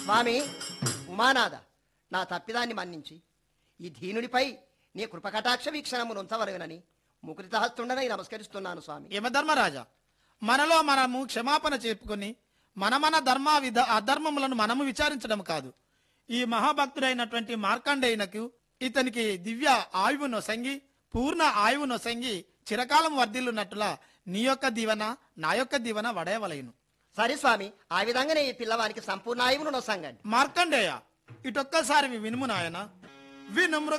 స్వామి ఉమానాథ నా తప్పిదాన్ని మన్నించి ఈ దీనుడిపై నీ కృపకటాక్ష వీక్షణము ఉంచవలెనని ముకురితహస్తుండనై నమస్కరిస్తున్నాను స్వామి యమధర్మరాజా మనలో మనము క్షమాపణ చెప్పుకొని మన మన ధర్మ విధ అధర్మములను మనము విచారించడం కాదు ఈ మహాభక్తుడైనటువంటి మార్కండేయునకు ఇతనికి దివ్య ఆయువు నొసంగి పూర్ణ ఆయువు నొసంగి చిరకాలం వర్ధిల్లున్నట్టులా నీ యొక్క దీవెన నా యొక్క దీవెన వడయవలయును సరే స్వామి ఆ విధంగానే ఈ పిల్లవానికి సంపూర్ణ ఆయువును నొసంగండి మార్కండేయ ఇటొక్కసారి వినుము నాయన వినుమ్రు